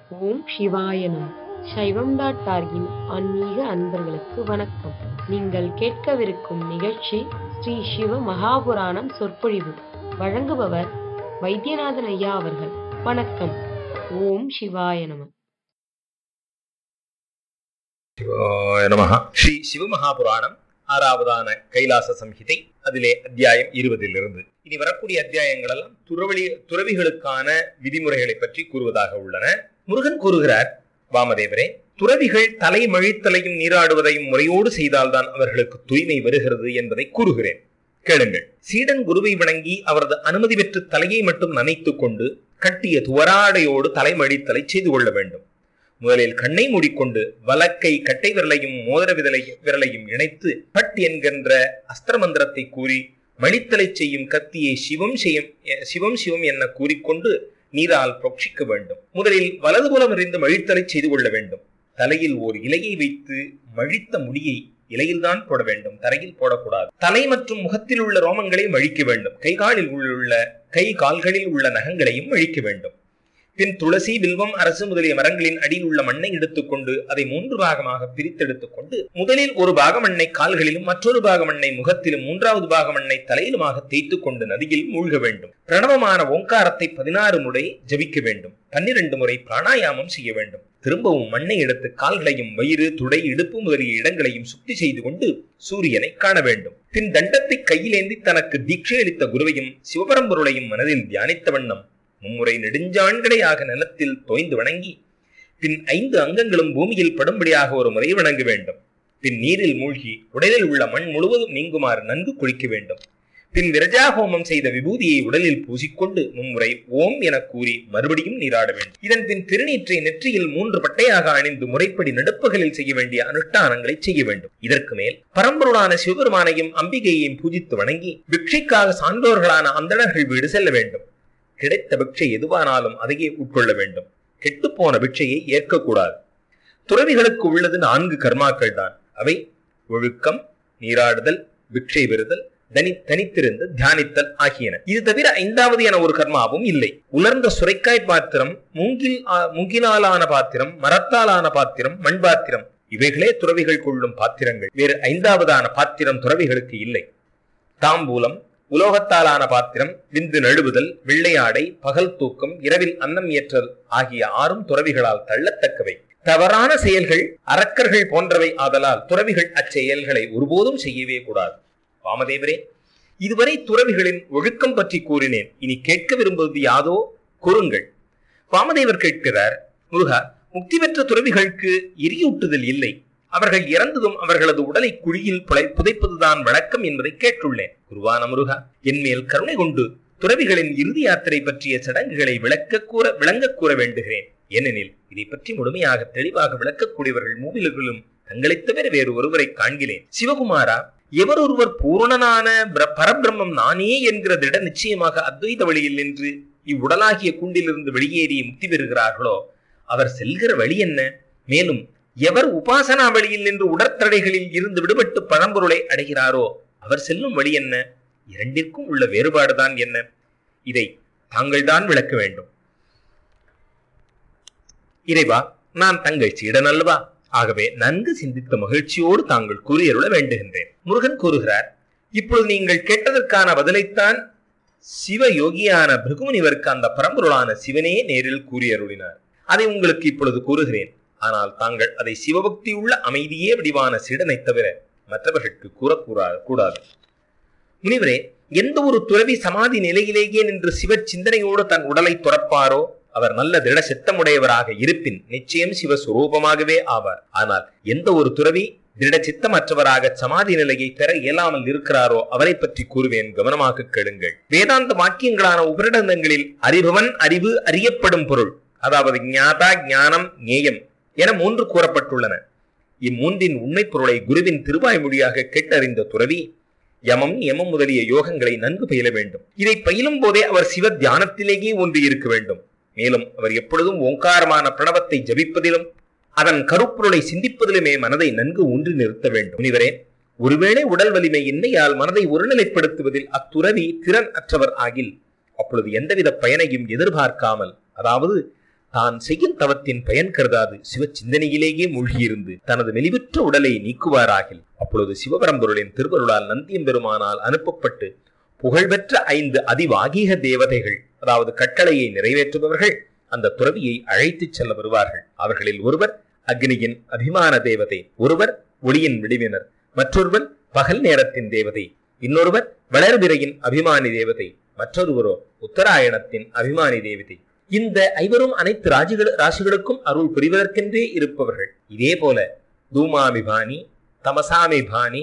ஓம் சிவாய நம சைவம் டாட் டார்கின் ஆன்மீக அன்பர்களுக்கு வணக்கம் நீங்கள் கேட்கவிருக்கும் நிகழ்ச்சி ஸ்ரீ சிவ மகாபுராணம் சொற்பொழிவு வழங்குபவர் வைத்தியநாதன் ஐயா அவர்கள் வணக்கம் ஓம் சிவாய நம சிவாய நமஹ ஸ்ரீ சிவமகாபுராணம் ஆறாவதான கைலாச சம்ஹிதை அதிலே அத்தியாயம் இருபதிலிருந்து இனி வரக்கூடிய அத்தியாயங்கள் எல்லாம் துறவழி துறவிகளுக்கான விதிமுறைகளை பற்றி கூறுவதாக உள்ளன முருகன் கூறுகிறார் வாமதேவரே துறவிகள் தலை மழித்தலையும் நீராடுவதையும் முறையோடு செய்தால்தான் அவர்களுக்கு தூய்மை வருகிறது என்பதை கூறுகிறேன் கேளுங்கள் சீடன் குருவை வணங்கி அவரது அனுமதி பெற்று தலையை மட்டும் நனைத்துக் கொண்டு கட்டிய துவராடையோடு தலைமழித்தலை செய்து கொள்ள வேண்டும் முதலில் கண்ணை மூடிக்கொண்டு வலக்கை கட்டை விரலையும் மோதிர விரலை விரலையும் இணைத்து பட் என்கின்ற அஸ்திர மந்திரத்தை கூறி மணித்தலை செய்யும் கத்தியை சிவம் செய்யும் சிவம் சிவம் என கூறிக்கொண்டு நீரால் புரட்சிக்க வேண்டும் முதலில் வலதுபுறம் எறிந்து மழித்தலை செய்து கொள்ள வேண்டும் தலையில் ஓர் இலையை வைத்து மழித்த முடியை இலையில்தான் போட வேண்டும் தரையில் போடக்கூடாது தலை மற்றும் முகத்தில் உள்ள ரோமங்களை மழிக்க வேண்டும் கை காலில் உள்ள கை கால்களில் உள்ள நகங்களையும் மழிக்க வேண்டும் பின் துளசி வில்வம் அரசு முதலிய மரங்களின் அடியில் உள்ள மண்ணை எடுத்துக்கொண்டு அதை மூன்று பாகமாக பிரித்தெடுத்துக் கொண்டு முதலில் ஒரு பாக மண்ணை கால்களிலும் மற்றொரு பாக மண்ணை முகத்திலும் மூன்றாவது பாக மண்ணை தலையிலுமாக தேய்த்து கொண்டு நதியில் மூழ்க வேண்டும் பிரணவமான ஓங்காரத்தை பதினாறு முறை ஜபிக்க வேண்டும் பன்னிரண்டு முறை பிராணாயாமம் செய்ய வேண்டும் திரும்பவும் மண்ணை எடுத்து கால்களையும் வயிறு துடை இடுப்பு முதலிய இடங்களையும் சுத்தி செய்து கொண்டு சூரியனை காண வேண்டும் பின் தண்டத்தை கையிலேந்தி தனக்கு தீட்சை அளித்த குருவையும் சிவபரம்பொருளையும் மனதில் தியானித்த வண்ணம் மும்முறை நெடுஞ்சாண்கடையாக நிலத்தில் தோய்ந்து வணங்கி பின் ஐந்து அங்கங்களும் பூமியில் படும்படியாக ஒரு முறை வணங்க வேண்டும் பின் நீரில் மூழ்கி உடலில் உள்ள மண் முழுவதும் நீங்குமாறு நன்கு குளிக்க வேண்டும் பின் விரஜா ஹோமம் செய்த விபூதியை உடலில் பூசிக்கொண்டு மும்முறை ஓம் என கூறி மறுபடியும் நீராட வேண்டும் இதன் பின் திருநீற்றை நெற்றியில் மூன்று பட்டையாக அணிந்து முறைப்படி நடுப்பகலில் செய்ய வேண்டிய அனுஷ்டானங்களை செய்ய வேண்டும் இதற்கு மேல் பரம்பொருளான சிவபெருமானையும் அம்பிகையையும் பூஜித்து வணங்கி பிக்ஷைக்காக சான்றோர்களான அந்தணர்கள் வீடு செல்ல வேண்டும் கிடைத்த பிக்ஷை எதுவானாலும் அதையே உட்கொள்ள வேண்டும் கெட்டுப்போன பிக்ஷையை ஏற்கக்கூடாது துறவிகளுக்கு உள்ளது நான்கு கர்மாக்கள் தான் அவை ஒழுக்கம் நீராடுதல் பிக்ஷை பெறுதல் தனி தனித்திருந்து தியானித்தல் ஆகியன இது தவிர ஐந்தாவது என ஒரு கர்மாவும் இல்லை உலர்ந்த சுரைக்காய் பாத்திரம் மூங்கில் மூங்கிலாலான பாத்திரம் மரத்தாலான பாத்திரம் மண் பாத்திரம் இவைகளே துறவிகள் கொள்ளும் பாத்திரங்கள் வேறு ஐந்தாவதான பாத்திரம் துறவிகளுக்கு இல்லை தாம்பூலம் உலோகத்தாலான பாத்திரம் விந்து நழுவுதல் வெள்ளையாடை பகல் தூக்கம் இரவில் அன்னம் ஏற்றல் ஆகிய ஆறும் துறவிகளால் தள்ளத்தக்கவை தவறான செயல்கள் அரக்கர்கள் போன்றவை ஆதலால் துறவிகள் அச்செயல்களை ஒருபோதும் செய்யவே கூடாது வாமதேவரே இதுவரை துறவிகளின் ஒழுக்கம் பற்றி கூறினேன் இனி கேட்க விரும்புவது யாதோ கூறுங்கள் வாமதேவர் கேட்கிறார் முருகா முக்தி பெற்ற துறவிகளுக்கு எரியூட்டுதல் இல்லை அவர்கள் இறந்ததும் அவர்களது உடலை குழியில் புலை புதைப்பதுதான் வழக்கம் என்பதை கேட்டுள்ளேன் குருவான முருகா என்மேல் கருணை கொண்டு துறவிகளின் இறுதி யாத்திரை பற்றிய சடங்குகளை விளக்க கூற விளங்க கூற வேண்டுகிறேன் ஏனெனில் இதை பற்றி முழுமையாக தெளிவாக விளக்கக்கூடியவர்கள் மூவிலர்களும் தங்களைத் தவிர வேறு ஒருவரை காண்கிறேன் சிவகுமாரா எவர் ஒருவர் பூரணனான பரபிரம்மம் நானே என்கிற திட நிச்சயமாக அத்வைத வழியில் நின்று இவ்வுடலாகிய கூண்டிலிருந்து வெளியேறி முக்தி பெறுகிறார்களோ அவர் செல்கிற வழி என்ன மேலும் எவர் உபாசனா வழியில் நின்று உடற்தடைகளில் இருந்து விடுபட்டு பழம்பொருளை அடைகிறாரோ அவர் செல்லும் வழி என்ன இரண்டிற்கும் உள்ள வேறுபாடுதான் என்ன இதை தாங்கள் தான் விளக்க வேண்டும் இறைவா நான் தங்கள் சீடன் அல்லவா ஆகவே நன்கு சிந்தித்த மகிழ்ச்சியோடு தாங்கள் கூறியருள வேண்டுகின்றேன் முருகன் கூறுகிறார் இப்பொழுது நீங்கள் கேட்டதற்கான பதிலைத்தான் சிவ யோகியான பிருகுமுனிவருக்கு அந்த பரம்பொருளான சிவனே நேரில் கூறியருளினார் அதை உங்களுக்கு இப்பொழுது கூறுகிறேன் ஆனால் தாங்கள் அதை சிவபக்தி உள்ள அமைதியே வடிவான சீடனை தவிர மற்றவர்களுக்கு கூறக்கூடாது கூடாது முனிவரே எந்த ஒரு துறவி சமாதி நிலையிலேயே நின்று சிவ சிந்தனையோடு தன் உடலை துறப்பாரோ அவர் நல்ல திட சித்தமுடையவராக இருப்பின் நிச்சயம் சிவஸ்வரூபமாகவே ஆவார் ஆனால் எந்த ஒரு துறவி திட சித்தமற்றவராக சமாதி நிலையை பெற இயலாமல் இருக்கிறாரோ அவரை பற்றி கூறுவேன் கவனமாக கேளுங்கள் வேதாந்த வாக்கியங்களான உபரிடங்களில் அறிபவன் அறிவு அறியப்படும் பொருள் அதாவது ஞாதா ஞானம் ஞேயம் என மூன்று கூறப்பட்டுள்ளன இம்மூன்றின் உண்மை பொருளை குருவின் திருவாய் மொழியாக கேட்டறிந்த துறவி யமம் யமம் முதலிய யோகங்களை நன்கு பயில வேண்டும் இதை பயிலும் போதே அவர் சிவ தியானத்திலேயே ஒன்று இருக்க வேண்டும் மேலும் அவர் எப்பொழுதும் ஓங்காரமான பிரணவத்தை ஜபிப்பதிலும் அதன் கருப்பொருளை சிந்திப்பதிலுமே மனதை நன்கு ஊன்றி நிறுத்த வேண்டும் முனிவரே ஒருவேளை உடல் வலிமை இன்மையால் மனதை ஒருநிலைப்படுத்துவதில் அத்துறவி திறன் அற்றவர் ஆகில் அப்பொழுது எந்தவித பயனையும் எதிர்பார்க்காமல் அதாவது தான் செய்யும் தவத்தின் பயன் கருதாது சிவ சிந்தனையிலேயே மூழ்கியிருந்து தனது மெலிவுற்ற உடலை நீக்குவாராகில் அப்பொழுது சிவபரம்பொருளின் திருவருளால் நந்தியம்பெருமானால் அனுப்பப்பட்டு புகழ்பெற்ற ஐந்து அதிவாகீக தேவதைகள் அதாவது கட்டளையை நிறைவேற்றுபவர்கள் அந்த துறவியை அழைத்துச் செல்ல வருவார்கள் அவர்களில் ஒருவர் அக்னியின் அபிமான தேவதை ஒருவர் ஒளியின் விடிவினர் மற்றொருவர் பகல் நேரத்தின் தேவதை இன்னொருவர் வளர்பிறையின் அபிமானி தேவதை மற்றொருவரோ உத்தராயணத்தின் அபிமானி தேவதை இந்த ஐவரும் அனைத்து ராஜிகள் ராசிகளுக்கும் அருள் புரிவதற்கென்றே இருப்பவர்கள் இதே போல தூமாபிமானி தமசாபிமானி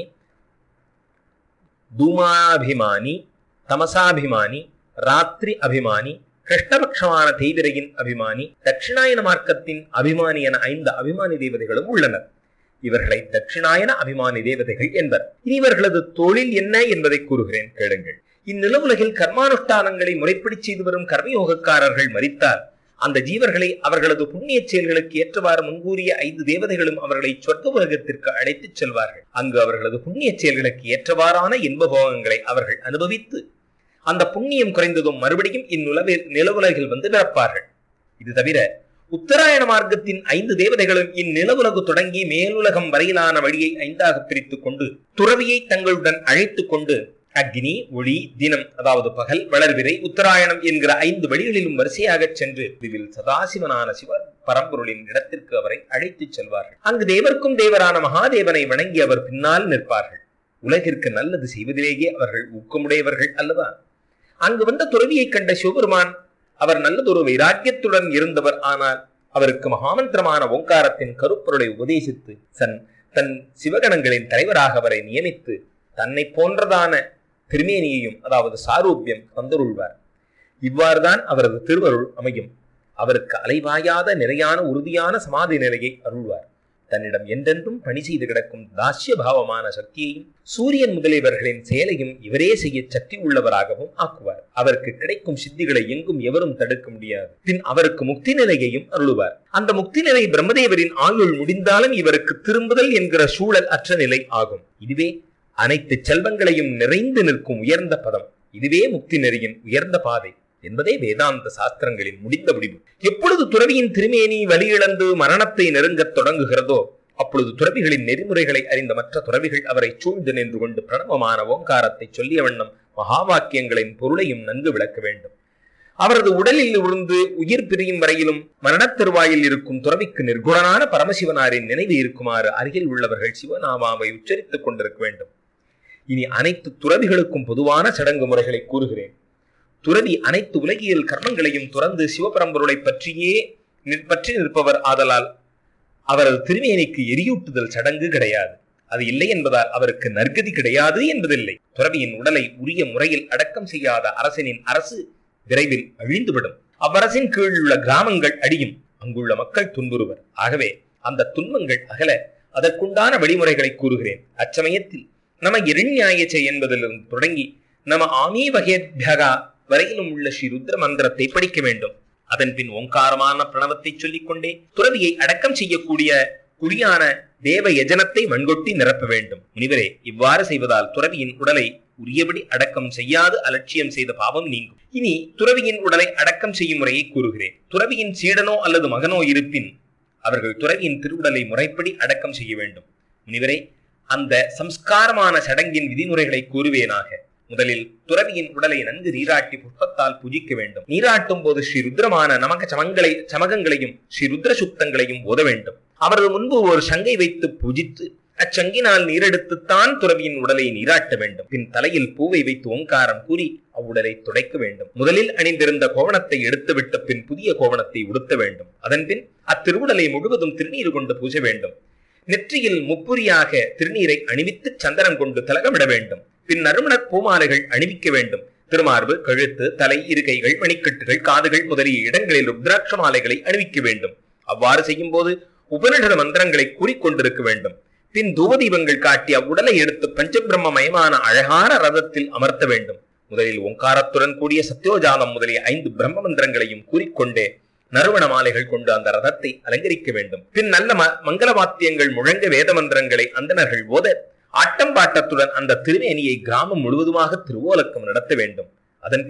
தூமாபிமானி தமசாபிமானி ராத்திரி அபிமானி கிருஷ்ணபக்ஷமான தேய்பிரையின் அபிமானி தட்சிணாயன மார்க்கத்தின் அபிமானி என ஐந்து அபிமானி தேவதைகளும் உள்ளனர் இவர்களை தட்சிணாயன அபிமானி தேவதைகள் என்பர் இனி இவர்களது தொழில் என்ன என்பதை கூறுகிறேன் கேளுங்கள் இந்நிலவுலகில் கர்மானுஷ்டானங்களை முறைப்படி செய்து வரும் கர்மயோகக்காரர்கள் மறித்தால் அந்த ஜீவர்களை அவர்களது புண்ணிய செயல்களுக்கு ஏற்றவாறு முன்கூறிய ஐந்து தேவதைகளும் அவர்களை சொர்க்க உலகத்திற்கு அழைத்துச் செல்வார்கள் அங்கு அவர்களது புண்ணிய செயல்களுக்கு ஏற்றவாறான இன்பபோகங்களை அவர்கள் அனுபவித்து அந்த புண்ணியம் குறைந்ததும் மறுபடியும் இந்நிலவில் நிலவுலகில் வந்து பிறப்பார்கள் இது தவிர உத்தராயண மார்க்கத்தின் ஐந்து தேவதைகளும் இந்நிலவுலகு தொடங்கி மேலுலகம் வரையிலான வழியை ஐந்தாக பிரித்துக் கொண்டு துறவியை தங்களுடன் அழைத்துக் கொண்டு அக்னி ஒளி தினம் அதாவது பகல் வளர்விரை உத்தராயணம் என்கிற ஐந்து வழிகளிலும் வரிசையாக சென்று இதுவில் சதாசிவனான சிவ பரம்பொருளின் இடத்திற்கு அவரை அழைத்துச் செல்வார்கள் அங்கு தேவர்க்கும் தேவரான மகாதேவனை வணங்கி அவர் பின்னால் நிற்பார்கள் உலகிற்கு நல்லது செய்வதிலேயே அவர்கள் ஊக்கமுடையவர்கள் அல்லவா அங்கு வந்த துறவியை கண்ட சிவபெருமான் அவர் நல்லதொரு வைராக்கியத்துடன் இருந்தவர் ஆனால் அவருக்கு மகாமந்திரமான ஓங்காரத்தின் கருப்பொருளை உபதேசித்து தன் தன் சிவகணங்களின் தலைவராக அவரை நியமித்து தன்னை போன்றதான திருமேனியையும் அதாவது சாரூபியம் தந்தருள்வார் இவ்வாறுதான் அவரது திருவருள் அமையும் அவருக்கு அலைவாயாத நிலையான உறுதியான சமாதி நிலையை அருள்வார் தன்னிடம் என்றென்றும் பணி செய்து கிடக்கும் தாஸ்ய பாவமான சக்தியையும் சூரியன் முதலியவர்களின் செயலையும் இவரே செய்ய சக்தி உள்ளவராகவும் ஆக்குவார் அவருக்கு கிடைக்கும் சித்திகளை எங்கும் எவரும் தடுக்க முடியாது பின் அவருக்கு முக்தி நிலையையும் அருளுவார் அந்த முக்தி நிலை பிரம்மதேவரின் ஆயுள் முடிந்தாலும் இவருக்கு திரும்புதல் என்கிற சூழல் அற்ற நிலை ஆகும் இதுவே அனைத்து செல்வங்களையும் நிறைந்து நிற்கும் உயர்ந்த பதம் இதுவே முக்தி நெறியின் உயர்ந்த பாதை என்பதே வேதாந்த சாஸ்திரங்களின் முடிந்த முடிவு எப்பொழுது துறவியின் திருமேனி வலியிழந்து மரணத்தை நெருங்கத் தொடங்குகிறதோ அப்பொழுது துறவிகளின் நெறிமுறைகளை அறிந்த மற்ற துறவிகள் அவரை சூழ்ந்து நின்று கொண்டு பிரணவமான ஓங்காரத்தை சொல்லிய வண்ணம் மகா வாக்கியங்களின் பொருளையும் நன்கு விளக்க வேண்டும் அவரது உடலில் இருந்து உயிர் பிரியும் வரையிலும் மரணத் தருவாயில் இருக்கும் துறவிக்கு நிர்குணனான பரமசிவனாரின் நினைவு இருக்குமாறு அருகில் உள்ளவர்கள் சிவநாமாவை உச்சரித்துக் கொண்டிருக்க வேண்டும் இனி அனைத்து துறவிகளுக்கும் பொதுவான சடங்கு முறைகளை கூறுகிறேன் துறவி அனைத்து உலகியல் கர்மங்களையும் துறந்து சிவபரம்பொருளை பற்றியே நிற்- பற்றி நிற்பவர் ஆதலால் அவரது திருமேனிக்கு எரியூட்டுதல் சடங்கு கிடையாது அது இல்லை என்பதால் அவருக்கு நற்கதி கிடையாது என்பதில்லை துறவியின் உடலை உரிய முறையில் அடக்கம் செய்யாத அரசனின் அரசு விரைவில் அழிந்துவிடும் அவ்வரசின் கீழ் உள்ள கிராமங்கள் அடியும் அங்குள்ள மக்கள் துன்புறுவர் ஆகவே அந்த துன்பங்கள் அகல அதற்குண்டான வழிமுறைகளை கூறுகிறேன் அச்சமயத்தில் நம இரண்யாயச்சை என்பதிலிருந்து தொடங்கி நம ஆமீ வகேத்யகா வரையிலும் உள்ள ஸ்ரீ ருத்ர மந்திரத்தை படிக்க வேண்டும் அதன் பின் ஓங்காரமான பிரணவத்தை சொல்லிக்கொண்டே துறவியை அடக்கம் செய்யக்கூடிய குடியான தேவ யஜனத்தை மண்கொட்டி நிரப்ப வேண்டும் முனிவரே இவ்வாறு செய்வதால் துறவியின் உடலை உரியபடி அடக்கம் செய்யாது அலட்சியம் செய்த பாவம் நீங்கும் இனி துறவியின் உடலை அடக்கம் செய்யும் முறையை கூறுகிறேன் துறவியின் சீடனோ அல்லது மகனோ இருப்பின் அவர்கள் துறவியின் திருவுடலை முறைப்படி அடக்கம் செய்ய வேண்டும் முனிவரே அந்த சம்ஸ்காரமான சடங்கின் விதிமுறைகளை கூறுவேனாக முதலில் துறவியின் உடலை நன்கு நீராட்டி புஷ்பத்தால் பூஜிக்க வேண்டும் நீராட்டும் போது ஸ்ரீ ருத்ரமான நமக சமங்களை சமகங்களையும் ஸ்ரீ ருத்ர சுத்தங்களையும் ஓத வேண்டும் அவரது முன்பு ஒரு சங்கை வைத்து பூஜித்து அச்சங்கினால் நீரெடுத்துத்தான் துறவியின் உடலை நீராட்ட வேண்டும் பின் தலையில் பூவை வைத்து ஓங்காரம் கூறி அவ்வுடலை துடைக்க வேண்டும் முதலில் அணிந்திருந்த கோவணத்தை எடுத்துவிட்ட பின் புதிய கோவணத்தை உடுத்த வேண்டும் அதன் பின் அத்திருவுடலை முழுவதும் திருநீர் கொண்டு பூஜ வேண்டும் நெற்றியில் முப்புரியாக திருநீரை அணிவித்து சந்தனம் கொண்டு திலகமிட வேண்டும் பின் நறுமணப் பூமாலைகள் அணிவிக்க வேண்டும் திருமார்பு கழுத்து தலை இருகைகள் மணிக்கட்டுகள் காதுகள் முதலிய இடங்களில் ருத்ராட்ச மாலைகளை அணிவிக்க வேண்டும் அவ்வாறு செய்யும் போது உபனிஷத மந்திரங்களை கூறிக்கொண்டிருக்க வேண்டும் பின் தூபதீபங்கள் காட்டி அவ்வுடலை எடுத்து பஞ்சபிரம்மமயமான அழகான ரதத்தில் அமர்த்த வேண்டும் முதலில் ஓங்காரத்துடன் கூடிய சத்யோஜாலம் முதலிய ஐந்து பிரம்ம மந்திரங்களையும் கூறிக்கொண்டே நறுவண மாலைகள் கொண்டு அந்த ரதத்தை அலங்கரிக்க வேண்டும் பின் நல்ல ம- மங்கள வாத்தியங்கள் முழங்க வேத மந்திரங்களை அந்தணர்கள் ஓத ஆட்டம் பாட்டத்துடன் அந்த திருமேனியை கிராமம் முழுவதுமாக திருவோலக்கம் நடத்த வேண்டும் அதன் பின்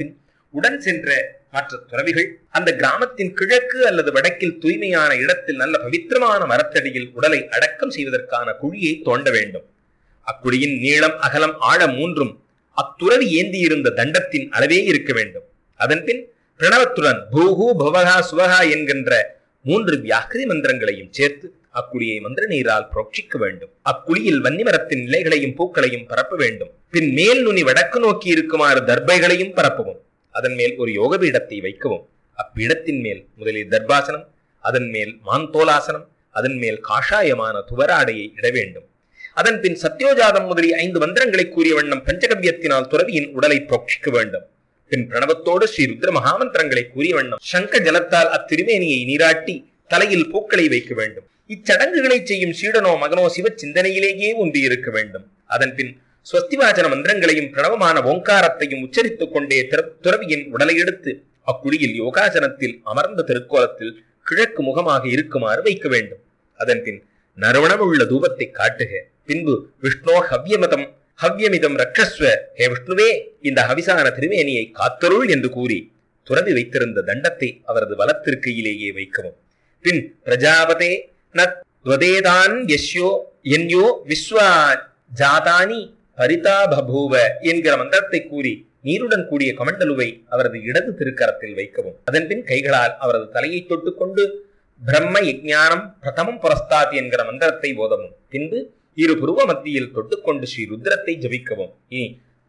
உடன் சென்ற மற்ற துறவிகள் அந்த கிராமத்தின் கிழக்கு அல்லது வடக்கில் தூய்மையான இடத்தில் நல்ல பவித்திரமான மரத்தடியில் உடலை அடக்கம் செய்வதற்கான குழியை தோண்ட வேண்டும் அக்குழியின் நீளம் அகலம் ஆழம் மூன்றும் அத்துறவி ஏந்தியிருந்த தண்டத்தின் அளவே இருக்க வேண்டும் அதன்பின் பிரணவத்துடன் பூஹு பவகா சுவகா என்கின்ற மூன்று வியாக்கிரி மந்திரங்களையும் சேர்த்து அக்குழியை மந்திர நீரால் புரோட்சிக்க வேண்டும் அக்குழியில் வன்னிமரத்தின் இலைகளையும் பூக்களையும் பரப்ப வேண்டும் பின் மேல் நுனி வடக்கு நோக்கி இருக்குமாறு தர்பைகளையும் பரப்பவும் அதன் மேல் ஒரு யோக பீடத்தை வைக்கவும் அப்பீடத்தின் மேல் முதலில் தர்பாசனம் அதன் மேல் மாந்தோலாசனம் அதன் மேல் காஷாயமான துவராடையை இட வேண்டும் அதன் பின் சத்யோஜாதம் முதலிய ஐந்து மந்திரங்களை கூறிய வண்ணம் பஞ்சகவ்யத்தினால் துறவியின் உடலை புரோட்சிக்க வேண்டும் பின் பிரணவத்தோடு ஸ்ரீ ருத்ர மகாமந்திரங்களை கூறிய வண்ணம் சங்க ஜலத்தால் அத்திருமேனியை நீராட்டி தலையில் பூக்களை வைக்க வேண்டும் இச்சடங்குகளை செய்யும் சீடனோ மகனோ சிவ சிந்தனையிலேயே ஒன்றி இருக்க வேண்டும் அதன் பின் ஸ்வஸ்திவாச்சன மந்திரங்களையும் பிரணவமான ஓங்காரத்தையும் உச்சரித்துக் கொண்டே திற- துறவியின் உடலை எடுத்து அக்குழியில் யோகாசனத்தில் அமர்ந்த திருக்கோலத்தில் கிழக்கு முகமாக இருக்குமாறு வைக்க வேண்டும் அதன் பின் நறுவணமுள்ள தூபத்தை காட்டுக பின்பு விஷ்ணோ ஹவ்யமதம் ஹவ்யமிதம் ரக்ஷஸ்வ ஹே விஷ்ணுவே இந்த ஹவிசான திருமேனியை காத்தருள் என்று கூறி துறவி வைத்திருந்த தண்டத்தை அவரது வலத்திற்கையிலேயே வைக்கவும் பின் பிரஜாபதே நத்வதேதான் யஸ்யோ என்யோ விஸ்வா ஜாதானி பரிதா பபூவ என்கிற மந்திரத்தை கூறி நீருடன் கூடிய கமண்டலுவை அவரது இடது திருக்கரத்தில் வைக்கவும் அதன்பின் கைகளால் அவரது தலையை தொட்டுக்கொண்டு பிரம்ம யஜ்ஞானம் பிரதமம் புரஸ்தாத் என்கிற மந்திரத்தை ஓதவும் பின்பு இரு புருவ மத்தியில் தொட்டுக்கொண்டு ஸ்ரீ ருத்ரத்தை ஜபிக்கவும் இனி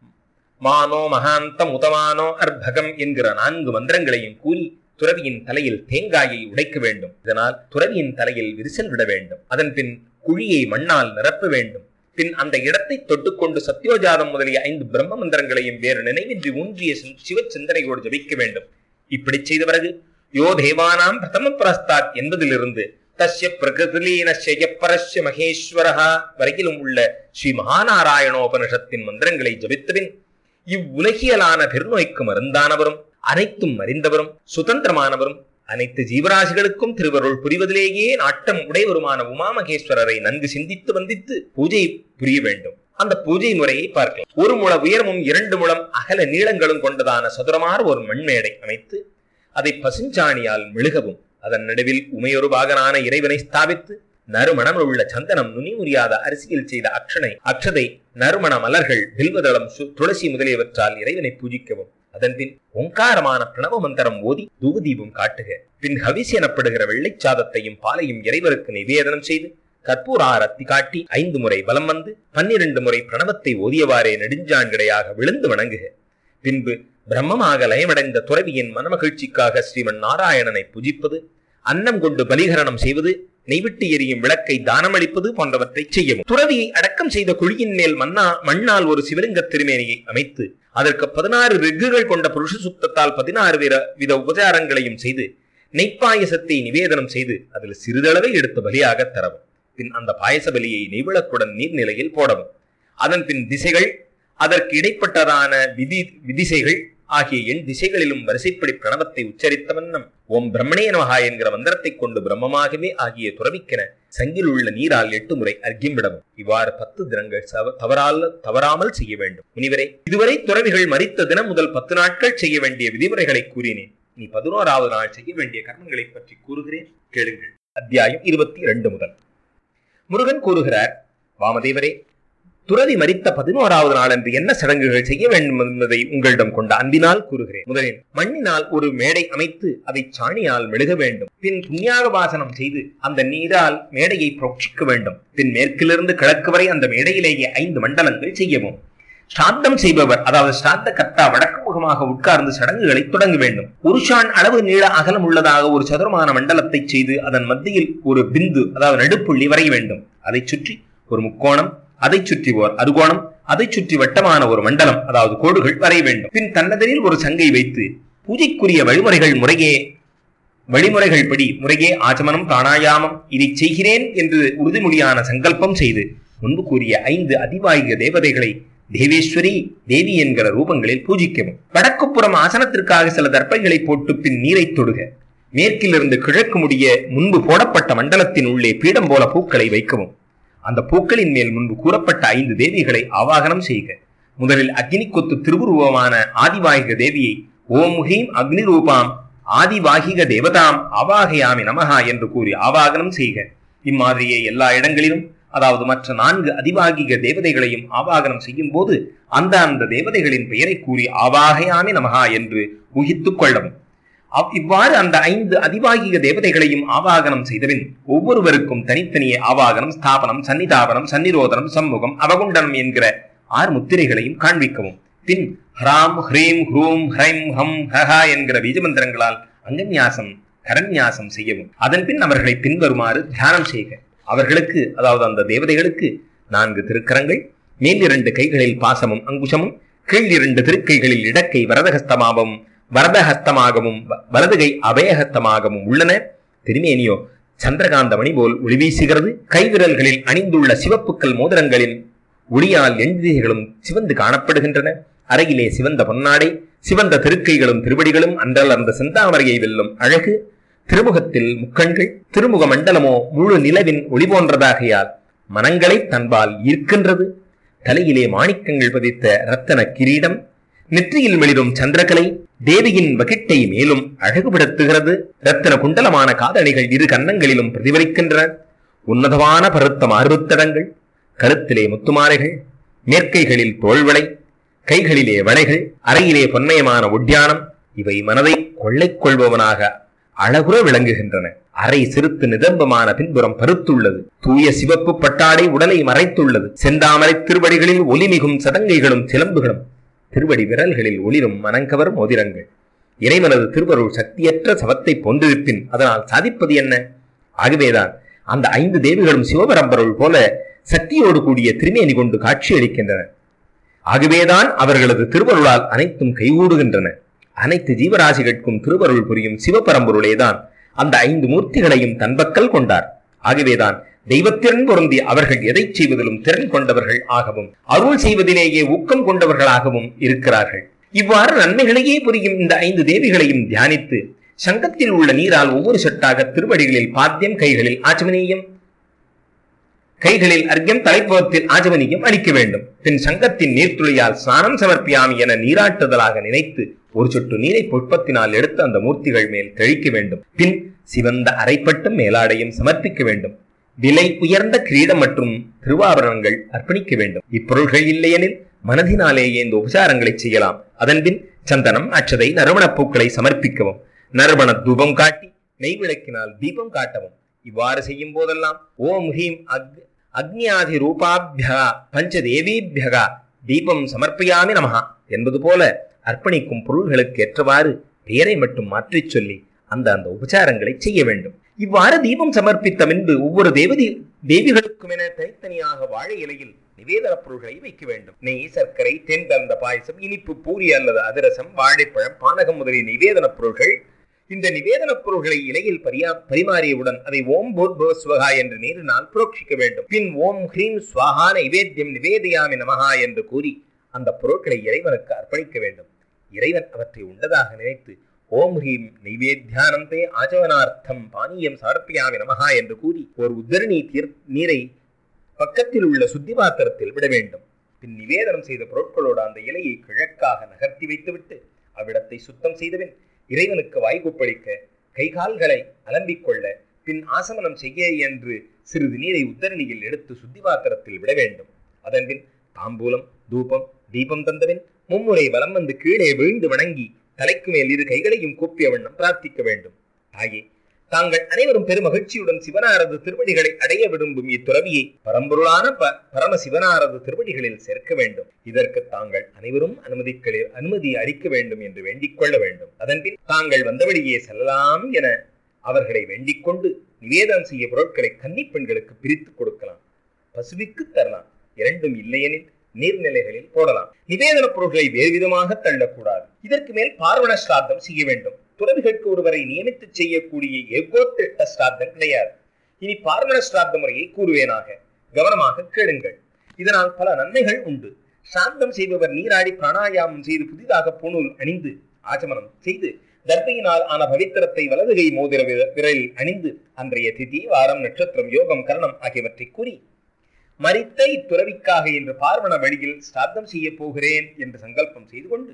மானோ மகாந்தம் உதமானோ அர்பகம் என்கிற நான்கு மந்திரங்களையும் கூறி துறவியின் தலையில் தேங்காயை உடைக்க வேண்டும் இதனால் துறவியின் தலையில் விரிசல் விட வேண்டும் அதன் பின் குழியை மண்ணால் நிரப்ப வேண்டும் பின் அந்த இடத்தை தொட்டுக்கொண்டு சத்யோஜாதம் முதலிய ஐந்து பிரம்ம மந்திரங்களையும் வேறு நினைவின்றி ஊன்றிய சிந்- சிவ சிந்தனையோடு ஜபிக்க வேண்டும் இப்படி செய்த பிறகு யோ தேவானாம் பிரதம பிரஸ்தாத் என்பதிலிருந்து தஸ்ய பிரகிருதிலீனஸ்ய பரஸ்ய மகேஸ்வரஹா வரையிலும் உள்ள ஸ்ரீ மகாநாராயணோபனிஷத்தின் மந்திரங்களை ஜபித்தபின் இவ்வுலகியலான பெருநோய்க்கு மருந்தானவரும் அனைத்தும் அறிந்தவரும் சுதந்திரமானவரும் அனைத்து ஜீவராசிகளுக்கும் திருவருள் புரிவதிலேயே நாட்டம் உடையவருமான உமாமகேஸ்வரரை நன்கு சிந்தித்து வந்தித்து பூஜை புரிய வேண்டும் அந்த பூஜை முறையை பார்க்கலாம் ஒரு முழ உயரமும் இரண்டு முழம் அகல நீளங்களும் கொண்டதான சதுரமான ஒரு மண்மேடை அமைத்து அதை பசுஞ்சாணியால் மெழுகவும் அதன் நடுவில் உமையொரு பாகனான இறைவனை ஸ்தாபித்து நறுமணம் உள்ள சந்தனம் நுனி முறியாத அரிசியில் செய்த அக்ஷனை அக்ஷதை நறுமண மலர்கள் வில்வதளம் சு- துளசி முதலியவற்றால் இறைவனை பூஜிக்கவும் அதன்பின் ஓங்காரமான பிரணவ மந்திரம் ஓதி தூபதீபம் காட்டுக பின் ஹவிஸ் எனப்படுகிற வெள்ளைச் சாதத்தையும் பாலையும் இறைவருக்கு நிவேதனம் செய்து கற்பூர ஆரத்தி காட்டி ஐந்து முறை வலம் வந்து பன்னிரண்டு முறை பிரணவத்தை ஓதியவாறே நெடுஞ்சான்கிடையாக விழுந்து வணங்குக பின்பு பிரம்மமாக லயமடைந்த துறவியின் மனமகிழ்ச்சிக்காக ஸ்ரீமன் நாராயணனை புஜிப்பது அன்னம் கொண்டு பலிகரணம் செய்வது நெய்விட்டு எரியும் விளக்கை தானமளிப்பது போன்றவற்றை செய்யவும் துறவியை அடக்கம் செய்த குழியின் மேல் மன்னா மண்ணால் ஒரு சிவலிங்க திருமேனியை அமைத்து அதற்கு பதினாறு ரிக்குகள் கொண்ட புருஷ சுத்தத்தால் பதினாறு வித வித உபச்சாரங்களையும் செய்து நெய்ப்பாயசத்தை நிவேதனம் செய்து அதில் சிறிதளவை எடுத்து பலியாக தரவும் பின் அந்த பாயச பலியை நெய்விளக்குடன் நீர்நிலையில் போடவும் அதன் பின் திசைகள் அதற்கு இடைப்பட்டதான விதி விதிசைகள் ஆகிய எண் திசைகளிலும் வரிசைப்படி பிரணவத்தை உச்சரித்த வண்ணம் ஓம் பிரம்மணே நமஹா என்கிற மந்திரத்தை கொண்டு பிரம்மமாகவே ஆகிய துறவிக்கென சங்கில் உள்ள நீரால் எட்டு முறை அர்க்கியம் விடவும் இவ்வாறு பத்து தினங்கள் சவ- தவறால் தவறாமல் செய்ய வேண்டும் முனிவரே இதுவரை துறவிகள் மரித்த தினம் முதல் பத்து நாட்கள் செய்ய வேண்டிய விதிமுறைகளை கூறினேன் நீ பதினோராவது நாள் செய்ய வேண்டிய கர்மங்களை பற்றி கூறுகிறேன் கேளுங்கள் அத்தியாயம் இருபத்தி இரண்டு முதல் முருகன் கூறுகிறார் வாமதேவரே துறவி மரித்த பதினோராவது நாள் அன்று என்ன சடங்குகள் செய்ய வேண்டும் என்பதை உங்களிடம் கொண்ட அன்பினால் கூறுகிறேன் முதலில் மண்ணினால் ஒரு மேடை அமைத்து அதை சாணியால் மெழுக வேண்டும் பின் புண்ணியாக வாசனம் செய்து அந்த நீரால் மேடையை புரோட்சிக்க வேண்டும் பின் மேற்கிலிருந்து கிழக்கு வரை அந்த மேடையிலேயே ஐந்து மண்டலங்கள் செய்யவும் ஸ்ராத்தம் செய்பவர் அதாவது ஸ்ராத்த கர்த்தா வடக்கு முகமாக உட்கார்ந்து சடங்குகளை தொடங்க வேண்டும் ஒரு ஷான் அளவு நீள அகலம் உள்ளதாக ஒரு சதுரமான மண்டலத்தை செய்து அதன் மத்தியில் ஒரு பிந்து அதாவது நடுப்புள்ளி வரைய வேண்டும் அதைச் சுற்றி ஒரு முக்கோணம் அதைச் சுற்றி ஓர் அருகோணம் அதைச் சுற்றி வட்டமான ஒரு மண்டலம் அதாவது கோடுகள் வரைய வேண்டும் பின் தன்னதனில் ஒரு சங்கை வைத்து பூஜைக்குரிய வழிமுறைகள் முறையே வழிமுறைகள் படி முறையே ஆச்சமனம் பிராணாயாமம் இதை செய்கிறேன் என்று உறுதிமொழியான சங்கல்பம் செய்து முன்பு கூறிய ஐந்து அதிவாகிய தேவதைகளை தேவேஸ்வரி தேவி என்கிற ரூபங்களில் பூஜிக்கவும் வடக்குப்புறம் ஆசனத்திற்காக சில தர்ப்பைகளை போட்டு பின் நீரை தொடுக மேற்கிலிருந்து கிழக்கு முடிய முன்பு போடப்பட்ட மண்டலத்தின் உள்ளே பீடம் போல பூக்களை வைக்கவும் அந்த பூக்களின் மேல் முன்பு கூறப்பட்ட ஐந்து தேவிகளை ஆவாகனம் செய்க முதலில் அக்னி கொத்து திருவுருவமான ஆதிவாகிக தேவியை ஓம் ஹ்ரீம் அக்னி ரூபாம் ஆதிவாகிக தேவதாம் ஆவாகயாமி நமஹா என்று கூறி ஆவாகனம் செய்க இம்மாதிரியே எல்லா இடங்களிலும் அதாவது மற்ற நான்கு அதிவாகிக தேவதைகளையும் ஆவாகனம் செய்யும் போது அந்த அந்த தேவதைகளின் பெயரை கூறி ஆவாகயாமி நமஹா என்று ஊகித்துக் கொள்ளவும் அவ்- இவ்வாறு அந்த ஐந்து அதிவாகிக தேவதைகளையும் ஆவாகனம் செய்தபின் ஒவ்வொருவருக்கும் தனித்தனியே ஆவாகனம் ஸ்தாபனம் சன்னிதாபனம் சன்னிரோதனம் சம்முகம் அவகுண்டனம் என்கிற ஆறு முத்திரைகளையும் காண்பிக்கவும் பின் ஹ்ராம் ஹ்ரீம் ஹ்ரூம் ஹ்ரைம் ஹம் ஹஹா என்கிற பீஜமந்திரங்களால் அங்கன்யாசம் கரன்யாசம் செய்யவும் அதன் பின் அவர்களை பின்வருமாறு தியானம் செய்க அவர்களுக்கு அதாவது அந்த தேவதைகளுக்கு நான்கு திருக்கரங்கள் மேல் இரண்டு கைகளில் பாசமும் அங்குஷமும் கீழ் இரண்டு திருக்கைகளில் இடக்கை வரதஹஸ்தமாகவும் வரதஹஸ்தமாகவும் வ- வலதுகை அபயஹஸ்தமாகவும் உள்ளன திருமேனியோ சந்திரகாந்த மணி போல் ஒளி வீசுகிறது கைவிரல்களில் அணிந்துள்ள சிவப்புக்கள் மோதிரங்களின் ஒளியால் எண்திகைகளும் சிவந்து காணப்படுகின்றன அறையிலே சிவந்த பொன்னாடை சிவந்த திருக்கைகளும் திருவடிகளும் அன்றலர்ந்த செந்தாமரையை வெல்லும் அழகு திருமுகத்தில் முக்கண்கள் திருமுக மண்டலமோ முழு நிலவின் ஒளி போன்றதாகையால் மனங்களை தன்பால் ஈர்க்கின்றது தலையிலே மாணிக்கங்கள் பதித்த ரத்தன கிரீடம் நெற்றியில் மெளிரும் சந்திரகலை தேவியின் வகிட்டை மேலும் அழகுபடுத்துகிறது ரத்தின குண்டலமான காதணிகள் இரு கன்னங்களிலும் பிரதிபலிக்கின்றன உன்னதமான பருத்த மார்புத்தடங்கள் கருத்திலே முத்துமாலைகள் மேற்கைகளில் தோள்வளை கைகளிலே வளைகள் அறையிலே பொன்மயமான ஒட்டியானம் இவை மனதை கொள்ளைக் கொள்பவனாக அழகுற விளங்குகின்றன அறை சிறுத்து நிதம்பமான பின்புறம் பருத்துள்ளது தூய சிவப்பு பட்டாடை உடலை மறைத்துள்ளது செந்தாமரை திருவடிகளில் ஒலிமிகும் சதங்கைகளும் சிலம்புகளும் திருவடி விரல்களில் ஒளிரும் மனங்கவர் மோதிரங்கள் இறைவனது திருவருள் சக்தியற்ற சவத்தை போன்றிருப்பின் அதனால் சாதிப்பது என்ன ஆகவேதான் அந்த ஐந்து தேவிகளும் சிவபரம்பொருள் போல சக்தியோடு கூடிய திருமேனி கொண்டு காட்சியளிக்கின்றன ஆகவேதான் அவர்களது திருவருளால் அனைத்தும் கைகூடுகின்றன அனைத்து ஜீவராசிகளுக்கும் திருவருள் புரியும் சிவபரம்பொருளேதான் அந்த ஐந்து மூர்த்திகளையும் தன்பக்கல் கொண்டார் ஆகவேதான் தெய்வத்திறன் பொருந்தி அவர்கள் எதை செய்வதிலும் திறன் கொண்டவர்கள் ஆகவும் அருள் செய்வதிலேயே ஊக்கம் கொண்டவர்களாகவும் இருக்கிறார்கள் இவ்வாறு நன்மைகளையே புரியும் இந்த ஐந்து தேவிகளையும் தியானித்து சங்கத்தில் உள்ள நீரால் ஒவ்வொரு சொட்டாக திருவடிகளில் பாத்தியம் கைகளில் ஆச்சமனீயம் கைகளில் அர்க்கம் தலைப்புறத்தில் ஆஜமனியம் அளிக்க வேண்டும் பின் சங்கத்தின் நீர்த்துளியால் ஸ்நானம் சமர்ப்பியாமி என நீராட்டுதலாக நினைத்து ஒரு சொட்டு நீரை புஷ்பத்தினால் எடுத்து அந்த மூர்த்திகள் மேல் தெளிக்க வேண்டும் பின் சிவந்த அரைப்பட்டும் மேலாடையும் சமர்ப்பிக்க வேண்டும் விலை உயர்ந்த கிரீடம் மற்றும் திருவாபரணங்கள் அர்ப்பணிக்க வேண்டும் இப்பொருள்கள் இல்லையெனில் மனதினாலேயே இந்த உபசாரங்களை செய்யலாம் அதன்பின் சந்தனம் அச்சதை நறுமணப் பூக்களை சமர்ப்பிக்கவும் நறுமண தூபம் காட்டி நெய் விளக்கினால் தீபம் காட்டவும் இவ்வாறு செய்யும் போதெல்லாம் ஓம் ஹீம் அக் அக்னியாதி ரூபாபியா பஞ்சதேவீபியகா தீபம் சமர்ப்பயாமி நமஹா என்பது போல அர்ப்பணிக்கும் பொருள்களுக்கு ஏற்றவாறு பெயரை மட்டும் மாற்றிச் சொல்லி அந்த அந்த உபச்சாரங்களை செய்ய வேண்டும் இவ்வாறு தீபம் சமர்ப்பித்த பின்பு ஒவ்வொரு தேவதி தேவிகளுக்கும் என தனித்தனியாக வாழை இலையில் நிவேதன பொருள்களை வைக்க வேண்டும் நெய் சர்க்கரை தென் கலந்த பாயசம் இனிப்பு பூரி அல்லது அதிரசம் வாழைப்பழம் பானகம் முதலிய நிவேதன பொருள்கள் இந்த நிவேதன பொருள்களை இலையில் பரியா பரிமாறியவுடன் அதை ஓம் பூர்பவஸ்வகா என்று நீரினால் புரோட்சிக்க வேண்டும் பின் ஓம் ஹ்ரீம் ஸ்வாஹா நைவேத்தியம் நிவேதியாமி நமஹா என்று கூறி அந்த பொருட்களை இறைவனுக்கு அர்ப்பணிக்க வேண்டும் இறைவன் அவற்றை உண்டதாக நினைத்து ஓம் ஹ்ரீம் நைவேத்தியானந்தே ஆச்சவனார்த்தம் பானியம் சமர்ப்பியாமி நமஹா என்று கூறி ஒரு உத்தரணி தீர் நீரை பக்கத்தில் உள்ள சுத்தி பாத்திரத்தில் விட வேண்டும் பின் நிவேதனம் செய்த பொருட்களோடு அந்த இலையை கிழக்காக நகர்த்தி வைத்துவிட்டு அவ்விடத்தை சுத்தம் செய்தபின் இறைவனுக்கு வாய்கொப்பளிக்க கைகால்களை அலம்பிக் கொள்ள பின் ஆசமனம் செய்ய என்று சிறிது நீரை உத்தரணியில் எடுத்து சுத்தி பாத்திரத்தில் விட வேண்டும் அதன்பின் தாம்பூலம் தூபம் தீபம் தந்தபின் மும்முறை வலம் வந்து கீழே விழுந்து வணங்கி தலைக்கு மேல் இரு கைகளையும் கூப்பிய வண்ணம் பிரார்த்திக்க வேண்டும் தாயே தாங்கள் அனைவரும் பெருமகிழ்ச்சியுடன் சிவனாரது திருவடிகளை அடைய விரும்பும் இத்துறவியை பரம்பொருளான ப- பரம சிவனாரது திருவடிகளில் சேர்க்க வேண்டும் இதற்கு தாங்கள் அனைவரும் அனுமதிக்களி அனுமதி அளிக்க வேண்டும் என்று வேண்டிக் கொள்ள வேண்டும் அதன்பின் தாங்கள் வந்தபடியே செல்லலாம் என அவர்களை வேண்டிக் கொண்டு நிவேதனம் செய்ய பொருட்களை கன்னிப் பெண்களுக்கு பிரித்துக் கொடுக்கலாம் பசுவிக்கு தரலாம் இரண்டும் இல்லையெனில் நீர்நிலைகளில் போடலாம் நிவேதன பொருட்களை வேறு விதமாக தள்ளக்கூடாது இதற்கு மேல் பார்வண ஸ்ராத்தம் செய்ய வேண்டும் துறவிகளுக்கு ஒருவரை நியமித்து செய்யக்கூடிய ஏகோத்திட்ட ஸ்ராத்தம் கிடையாது இனி பார்வண ஸ்ராத்த முறையை கூறுவேனாக கவனமாக கேளுங்கள் இதனால் பல நன்மைகள் உண்டு சாந்தம் செய்பவர் நீராடி பிராணாயாமம் செய்து புதிதாக பூணூல் அணிந்து ஆச்சமனம் செய்து தர்பையினால் ஆன பவித்திரத்தை வலது கை மோதிர விர- விரலில் அணிந்து அன்றைய திதி வாரம் நட்சத்திரம் யோகம் கரணம் ஆகியவற்றை கூறி மரித்த இத்துறவிக்காக இன்று பார்வண வழியில் ஸ்ராத்தம் செய்ய போகிறேன் என்று சங்கல்பம் செய்து கொண்டு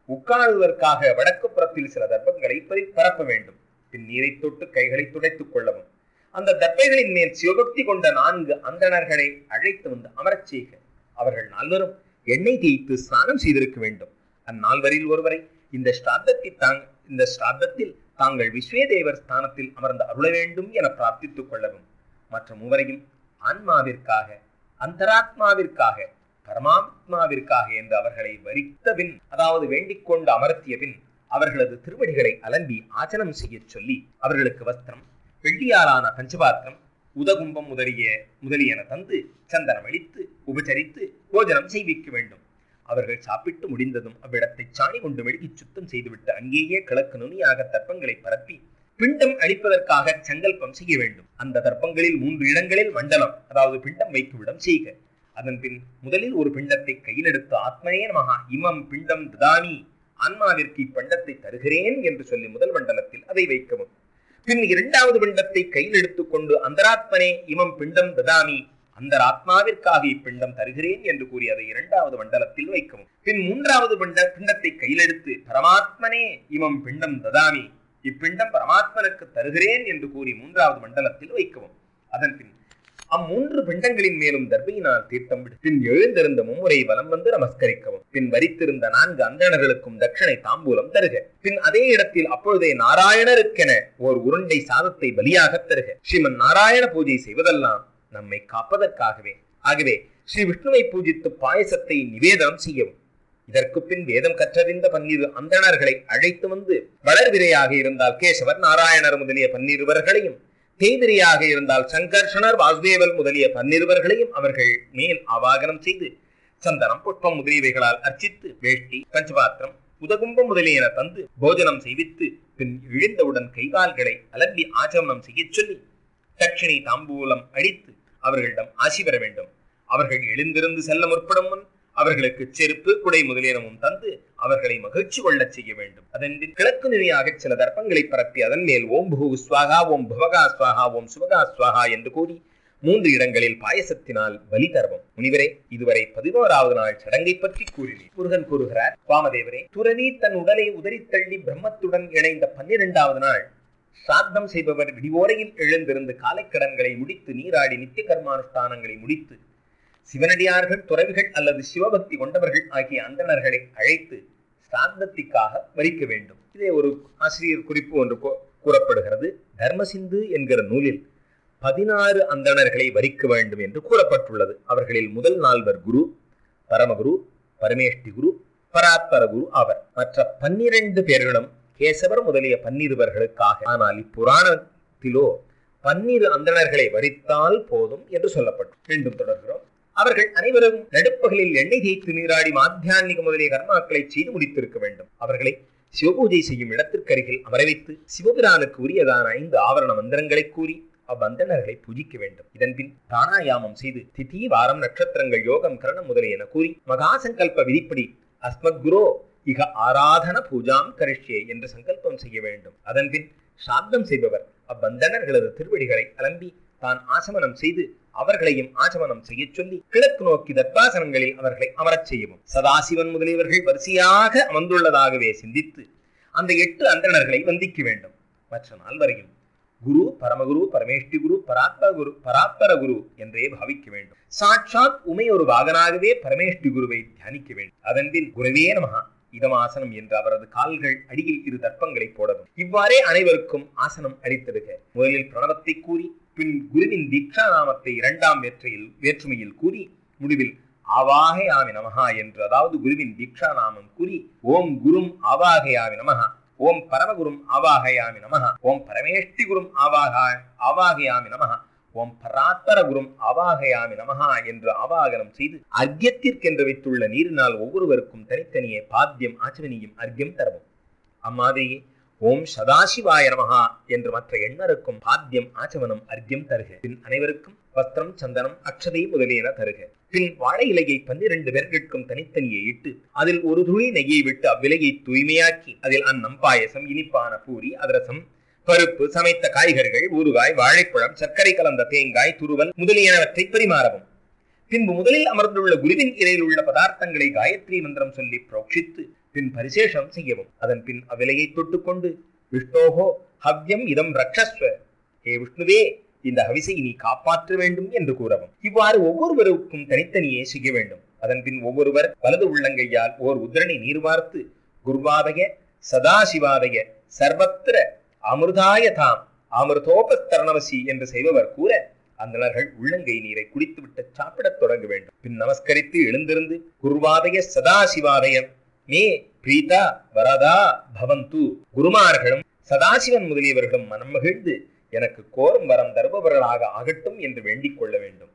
உட்காருவதற்காக வடக்கு புறத்தில் சில தர்ப்பங்களை பரி- பரப்ப வேண்டும் பின் நீரை தொட்டு கைகளை துடைத்துக் கொள்ளவும் அந்த தர்ப்பைகளின் மேல் சிவபக்தி கொண்ட நான்கு அந்தணர்களை அழைத்து வந்து அமரச் செய்க அவர்கள் நால்வரும் எண்ணெய் தேய்த்து ஸ்நானம் செய்திருக்க வேண்டும் அந்நால்வரில் ஒருவரை இந்த ஸ்ராத்தத்தில் தாங் இந்த ஸ்ராத்தத்தில் தாங்கள் விஸ்வேதேவர் ஸ்தானத்தில் அமர்ந்து அருள வேண்டும் என பிரார்த்தித்துக் கொள்ளவும் மற்ற மூவரையும் ஆன்மாவிற்காக அந்தராத்மாவிற்காக பரமாத்மாவிற்காக என்று அவர்களை வரித்த பின் அதாவது வேண்டிக் கொண்டு அமர்த்திய பின் அவர்களது திருவடிகளை அலம்பி ஆச்சனம் செய்யச் சொல்லி அவர்களுக்கு வஸ்திரம் வெள்ளியாலான பஞ்சபாத்திரம் உதகும்பம் முதலிய முதலியன தந்து சந்தனம் அளித்து உபச்சரித்து போஜனம் செய்விக்க வேண்டும் அவர்கள் சாப்பிட்டு முடிந்ததும் அவ்விடத்தை சாணி கொண்டு மெழுகிச் சுத்தம் செய்துவிட்டு அங்கேயே கிழக்கு நுனியாக தர்ப்பங்களை பரப்பி பிண்டம் அளிப்பதற்காக சங்கல்பம் செய்ய வேண்டும் அந்த தர்ப்பங்களில் மூன்று இடங்களில் மண்டலம் அதாவது பிண்டம் வைக்கும் இடம் செய்க அதன் பின் முதலில் ஒரு பிண்டத்தை கையில் எடுத்து ஆத்மனே நமகா இமம் பிண்டம் ததாமி ஆன்மாவிற்கு இப்பண்டத்தை தருகிறேன் என்று சொல்லி முதல் மண்டலத்தில் அதை வைக்கவும் பின் இரண்டாவது பிண்டத்தை கையில் எடுத்துக்கொண்டு அந்தராத்மனே இமம் பிண்டம் ததாமி அந்த ஆத்மாவிற்காக இப்பிண்டம் தருகிறேன் என்று கூறி அதை இரண்டாவது மண்டலத்தில் வைக்கவும் பின் மூன்றாவது பிண்ட பிண்டத்தை கையில் எடுத்து பரமாத்மனே இமம் பிண்டம் ததாமி இப்பிண்டம் பரமாத்மனுக்கு தருகிறேன் என்று கூறி மூன்றாவது மண்டலத்தில் வைக்கவும் அதன் பின் அம்மூன்று பிண்டங்களின் மேலும் தர்பையினால் தீர்த்தம் விடு பின் எழுந்திருந்த மும்முறை வலம் வந்து நமஸ்கரிக்கவும் பின் வரித்திருந்த நான்கு அந்தணர்களுக்கும் தட்சணை தாம்பூலம் தருக பின் அதே இடத்தில் அப்பொழுதே நாராயணருக்கென ஓர் உருண்டை சாதத்தை பலியாகத் தருக ஸ்ரீமன் நாராயண பூஜை செய்வதெல்லாம் நம்மை காப்பதற்காகவே ஆகவே ஸ்ரீ விஷ்ணுவை பூஜித்து பாயசத்தை நிவேதனம் செய்யவும் இதற்கு பின் வேதம் கற்றறிந்த பன்னிரு அந்தணர்களை அழைத்து வந்து வளர்விரையாக இருந்தால் கேசவர் நாராயணர் முதலிய பன்னிருவர்களையும் தேய்விரையாக இருந்தால் சங்கர்ஷணர் வாசுதேவல் முதலிய பன்னிருவர்களையும் அவர்கள் மேல் ஆவாகனம் செய்து சந்தனம் புஷ்பம் முதலியவைகளால் அர்ச்சித்து வேஷ்டி பஞ்சபாத்திரம் உதகும்பம் முதலியன தந்து போஜனம் செய்வித்து பின் இழிந்தவுடன் கைகால்களை அலம்பி ஆச்சமனம் செய்யச் சொல்லி தட்சிணை தாம்பூலம் அடித்து அவர்களிடம் ஆசி பெற வேண்டும் அவர்கள் எழுந்திருந்து செல்ல முற்படும் முன் அவர்களுக்கு செருப்பு குடை முதலியனமும் தந்து அவர்களை மகிழ்ச்சி கொள்ளச் செய்ய வேண்டும் அதன் பின் கிழக்கு நிலையாக சில தர்ப்பங்களை பரப்பி அதன் மேல் ஓம் புகு ஸ்வாகா ஓம் புவகா ஸ்வாகா ஓம் சுவகா ஸ்வாகா என்று கூறி மூன்று இடங்களில் பாயசத்தினால் பலி தரவும் முனிவரே இதுவரை பதினோராவது நாள் சடங்கை பற்றி கூறினேன் முருகன் கூறுகிறார் வாமதேவரே துறவி தன் உடலை உதறித் தள்ளி பிரம்மத்துடன் இணைந்த பன்னிரெண்டாவது நாள் சாத்தம் செய்பவர் விடிவோரையில் எழுந்திருந்து காலைக்கடன்களை முடித்து நீராடி நித்திய கர்மானுஷ்டானங்களை முடித்து சிவனடியார்கள் துறவிகள் அல்லது சிவபக்தி கொண்டவர்கள் ஆகிய அந்தணர்களை அழைத்து சாந்தத்திற்காக வரிக்க வேண்டும் இதே ஒரு ஆசிரியர் குறிப்பு ஒன்று கூ- கூறப்படுகிறது தர்மசிந்து என்கிற நூலில் பதினாறு அந்தணர்களை வரிக்க வேண்டும் என்று கூறப்பட்டுள்ளது அவர்களில் முதல் நால்வர் குரு பரமகுரு பரமேஷ்டி குரு பராத்பர குரு ஆவர் மற்ற பன்னிரண்டு பேர்களும் கேசவர் முதலிய பன்னிருவர்களுக்காக ஆனால் இப்புராணத்திலோ பன்னிரு அந்தணர்களை வரித்தால் போதும் என்று சொல்லப்படும் மீண்டும் தொடர்கிறோம் அவர்கள் அனைவரும் நடுப்பகலில் எண்ணெய் தேய்த்து நீராடி மாத்தியான்மிக முதலிய கர்மாக்களை செய்து முடித்திருக்க வேண்டும் அவர்களை சிவபூஜை செய்யும் இடத்திற்கருகில் அமர வைத்து சிவபிரானுக்கு உரியதான ஐந்து ஆவரண மந்திரங்களை கூறி அவ்வந்தணர்களை பூஜிக்க வேண்டும் இதன் பின் தானாயாமம் செய்து திதி வாரம் நட்சத்திரங்கள் யோகம் கரணம் முதலியன கூறி மகாசங்கல்ப விதிப்படி அஸ்மத் குரோ இக ஆராதன பூஜாம் கரிஷ்யே என்று சங்கல்பம் செய்ய வேண்டும் அதன் பின் சாத்தம் செய்பவர் அவ்வந்தணர்களது திருவடிகளை அலம்பி தான் ஆசமனம் செய்து அவர்களையும் ஆசமனம் செய்யச் சொல்லி கிழக்கு நோக்கி தர்பாசனங்களில் அவர்களை அமரச் செய்யவும் சதாசிவன் முதலியவர்கள் வரிசையாக அமர்ந்துள்ளதாகவே சிந்தித்து அந்த எட்டு அந்தணர்களை வந்திக்க வேண்டும் மற்ற நால்வரையும் குரு பரமகுரு பரமேஷ்டி குரு பராத்பர குரு பராத்பர குரு என்றே பாவிக்க வேண்டும் சாட்சாத் உமை ஒரு வாகனாகவே பரமேஷ்டி குருவை தியானிக்க வேண்டும் அதன் பின் குருவே நமகா இதமாசனம் என்று அவரது கால்கள் அடியில் இரு தர்ப்பங்களை போடவும் இவ்வாறே அனைவருக்கும் ஆசனம் அளித்திடுக முதலில் பிரணவத்தை கூறி பின் குருவின் தீக்ஷா நாமத்தை இரண்டாம் வேற்றையில் வேற்றுமையில் கூறி முடிவில் ஆவாகயாமி நமஹா என்று அதாவது குருவின் தீக்ஷா நாமம் கூறி ஓம் குரும் ஆவாகயாமி நமஹா ஓம் பரமகுரும் ஆவாகயாமி நமஹ ஓம் பரமேஷ்டி குரும் ஆவாகா ஆவாகயாமி நமஹ ஓம் பராத்பர குரும் ஆவாகயாமி நமஹா என்று ஆவாகனம் செய்து அர்க்கியத்திற்கென்று வைத்துள்ள நீரினால் ஒவ்வொருவருக்கும் தனித்தனியே பாத்தியம் ஆச்சமனியும் அர்க்கியம் தரவும் அம்மாதிரியே ஓம் சதாசிவாய நமஹா என்று மற்ற எண்ணருக்கும் பாத்தியம் ஆச்சமனம் அர்க்கியம் தருக பின் அனைவருக்கும் வஸ்திரம் சந்தனம் அக்ஷதை முதலியன தருக பின் வாழை இலையை பன்னிரண்டு பேர்களுக்கும் தனித்தனியே இட்டு அதில் ஒரு துளி நெய்யை விட்டு அவ்விலையை தூய்மையாக்கி அதில் அன்னம் பாயசம் இனிப்பான பூரி அதிரசம் பருப்பு சமைத்த காய்கறிகள் ஊறுகாய் வாழைப்பழம் சர்க்கரை கலந்த தேங்காய் துருவல் முதலியனவற்றை பரிமாறவும் பின்பு முதலில் அமர்ந்துள்ள குருவின் இலையில் உள்ள பதார்த்தங்களை காயத்ரி மந்திரம் சொல்லி புரோக்ஷித்து பின் பரிசேஷம் செய்யவும் அதன் பின் அவ்விலையை தொட்டுக்கொண்டு விஷ்ணோகோ ஹவ்யம் இதம் ரக்ஷஸ்வ ஹே விஷ்ணுவே இந்த ஹவிசை நீ காப்பாற்ற வேண்டும் என்று கூறவும் இவ்வாறு ஒவ்வொருவருக்கும் தனித்தனியே செய்ய வேண்டும் அதன் பின் ஒவ்வொருவர் வலது உள்ளங்கையால் ஓர் உதிரணி நீர் வார்த்து குர்வாதய சதாசிவாதய சர்வத்திர அமிர்தாய தாம் அமிர்தோபஸ்தரணவசி என்று செய்பவர் கூற அந்தணர்கள் உள்ளங்கை நீரை குடித்துவிட்டு சாப்பிடத் தொடங்க வேண்டும் பின் நமஸ்கரித்து எழுந்திருந்து குருவாதய சதாசிவாதய மே பிரீதா வரதா பவந்து குருமார்களும் சதாசிவன் முதலியவர்களும் மனம் மகிழ்ந்து எனக்கு கோரும் வரம் தருபவர்களாக ஆகட்டும் என்று வேண்டிக் கொள்ள வேண்டும்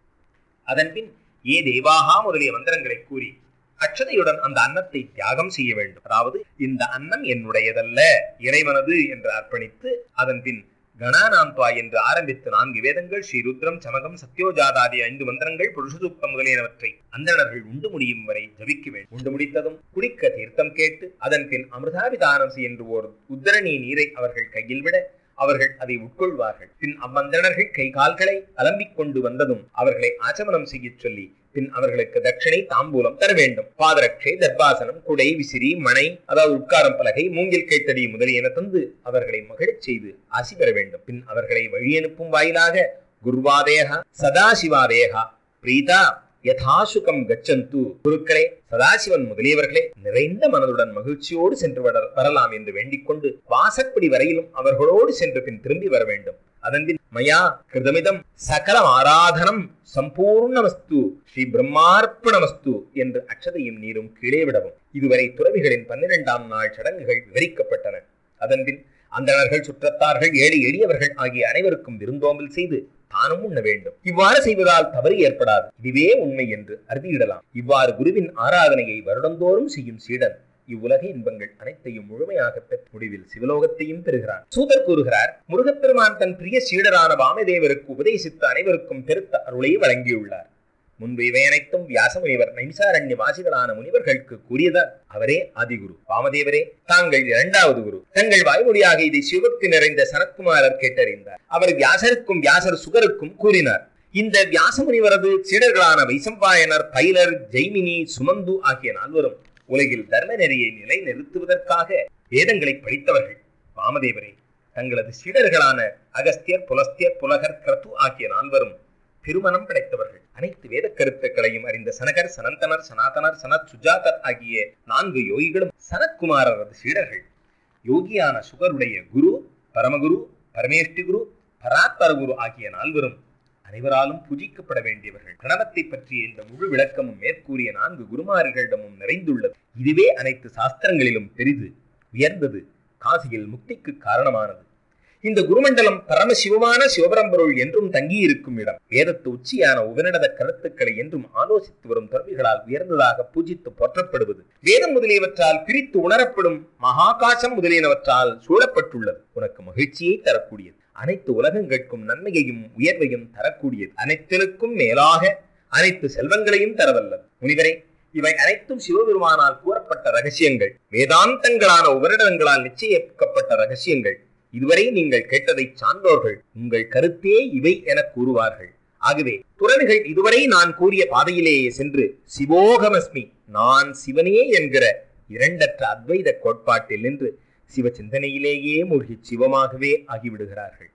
அதன்பின் ஏ தேவாகா முதலிய மந்திரங்களை கூறி அக்ஷதையுடன் அந்த அன்னத்தை தியாகம் செய்ய வேண்டும் அதாவது இந்த அன்னம் என்னுடையதல்ல இறைவனது என்று அர்ப்பணித்து அதன் பின் கணானாந்த்வா என்று ஆரம்பித்து நான்கு வேதங்கள் ஸ்ரீ ருத்ரம் சமகம் சத்யோஜாதாதி ஐந்து மந்திரங்கள் புருஷசூக்தம் முதலியனவற்றை அந்தணர்கள் உண்டு முடியும் வரை ஜபிக்க வேண்டும் உண்டு முடித்ததும் குடிக்க தீர்த்தம் கேட்டு அதன் பின் அமிர்தாபிதானம் என்று ஓர் உத்தரணி நீரை அவர்கள் கையில் விட அவர்கள் அதை உட்கொள்வார்கள் பின் அவ்வந்தணர்கள் கை கால்களை அலம்பிக் கொண்டு வந்ததும் அவர்களை ஆச்சமனம் செய்யச் சொல்லி பின் அவர்களுக்கு தட்சிணை தாம்பூலம் தர வேண்டும் பாதரட்சை தர்பாசனம் குடை விசிறி மணை அதாவது உட்காரம் பலகை மூங்கில் கைத்தடி முதலியன தந்து அவர்களை மகிழச் செய்து ஆசி பெற வேண்டும் பின் அவர்களை வழியனுப்பும் வாயிலாக குருவாதேகா சதாசிவாதேகா பிரீதா யதாசுகம் கச்சந்து குருக்களே சதாசிவன் முதலியவர்களே நிறைந்த மனதுடன் மகிழ்ச்சியோடு சென்று வர- வரலாம் என்று வேண்டிக் கொண்டு வாசற்படி வரையிலும் அவர்களோடு சென்று பின் திரும்பி வர வேண்டும் அதன்பின் மயா கிருதமிதம் சகலம் ஆராதனம் சம்பூர்ணமஸ்து ஸ்ரீ பிரம்மார்ப்பணமஸ்து என்று அக்ஷதையும் நீரும் கீழே விடவும் இதுவரை துறவிகளின் பன்னிரெண்டாம் நாள் சடங்குகள் விவரிக்கப்பட்டன அதன்பின் அந்தணர்கள் சுற்றத்தார்கள் ஏழை எளியவர்கள் ஆகிய அனைவருக்கும் விருந்தோம்பல் செய்து தானும் உண்ண வேண்டும் இவ்வாறு செய்வதால் தவறு ஏற்படாது இதுவே உண்மை என்று அறுதியிடலாம் இவ்வாறு குருவின் ஆராதனையை வருடந்தோறும் செய்யும் சீடன் இவ்வுலக இன்பங்கள் அனைத்தையும் முழுமையாக பெற்ற முடிவில் சிவலோகத்தையும் பெறுகிறார் சூதர் கூறுகிறார் முருகப்பெருமான் தன் பிரிய சீடரான வாமதேவருக்கு உபதேசித்த அனைவருக்கும் பெருத்த அருளை வழங்கியுள்ளார் முன்பு இவை அனைத்தும் வியாசமுனிவர் நைமிசாரண்ய வாசிகளான முனிவர்களுக்கு கூறியதால் அவரே ஆதிகுரு வாமதேவரே தாங்கள் இரண்டாவது குரு தங்கள் வாய்மொழியாக இதை சிவபக்தி நிறைந்த சனத்குமாரர் கேட்டறிந்தார் அவர் வியாசருக்கும் வியாசர் சுகருக்கும் கூறினார் இந்த வியாசமுனிவரது சீடர்களான வைசம்பாயனர் பைலர் ஜெய்மினி சுமந்து ஆகிய நால்வரும் உலகில் தர்ம நெறியை நிலைநிறுத்துவதற்காக வேதங்களை படித்தவர்கள் வாமதேவரே தங்களது சீடர்களான அகஸ்தியர் புலஸ்தியர் புலகர் கிரது ஆகிய நால்வரும் திருமணம் படைத்தவர்கள் அனைத்து வேத கருத்துக்களையும் அறிந்த சனகர் சனந்தனர் சனாதனர் சனத் சுஜாதர் ஆகிய நான்கு யோகிகளும் சனத்குமாரரது சீடர்கள் யோகியான சுகருடைய குரு பரமகுரு பரமேஷ்டி குரு பராத்பர குரு ஆகிய நால்வரும் அனைவராலும் பூஜிக்கப்பட வேண்டியவர்கள் பிரணவத்தை பற்றிய இந்த முழு விளக்கமும் மேற்கூறிய நான்கு குருமார்களிடமும் நிறைந்துள்ளது இதுவே அனைத்து சாஸ்திரங்களிலும் பெரிது உயர்ந்தது காசியில் முக்திக்கு காரணமானது இந்த குருமண்டலம் பரமசிவமான சிவபரம்பொருள் என்றும் தங்கியிருக்கும் இடம் வேதத்து உச்சியான உபனிடத கருத்துக்களை என்றும் ஆலோசித்து வரும் துறவிகளால் உயர்ந்ததாக பூஜித்து போற்றப்படுவது வேதம் முதலியவற்றால் பிரித்து உணரப்படும் மகாகாசம் முதலியனவற்றால் சூழப்பட்டுள்ளது உனக்கு மகிழ்ச்சியை தரக்கூடியது அனைத்து உலகங்களுக்கும் நன்மையையும் உயர்வையும் தரக்கூடியது அனைத்தினுக்கும் மேலாக அனைத்து செல்வங்களையும் தரவல்லது முனிவரே இவை அனைத்தும் சிவபெருமானால் கூறப்பட்ட ரகசியங்கள் வேதாந்தங்களான உபரிடங்களால் நிச்சயிக்கப்பட்ட ரகசியங்கள் இதுவரை நீங்கள் கேட்டதை சான்றோர்கள் உங்கள் கருத்தே இவை என கூறுவார்கள் ஆகவே துறவிகள் இதுவரை நான் கூறிய பாதையிலேயே சென்று சிவோகமஸ்மி நான் சிவனே என்கிற இரண்டற்ற அத்வைத கோட்பாட்டில் நின்று சிவ சிந்தனையிலேயே மூழ்கி சிவமாகவே ஆகிவிடுகிறார்கள்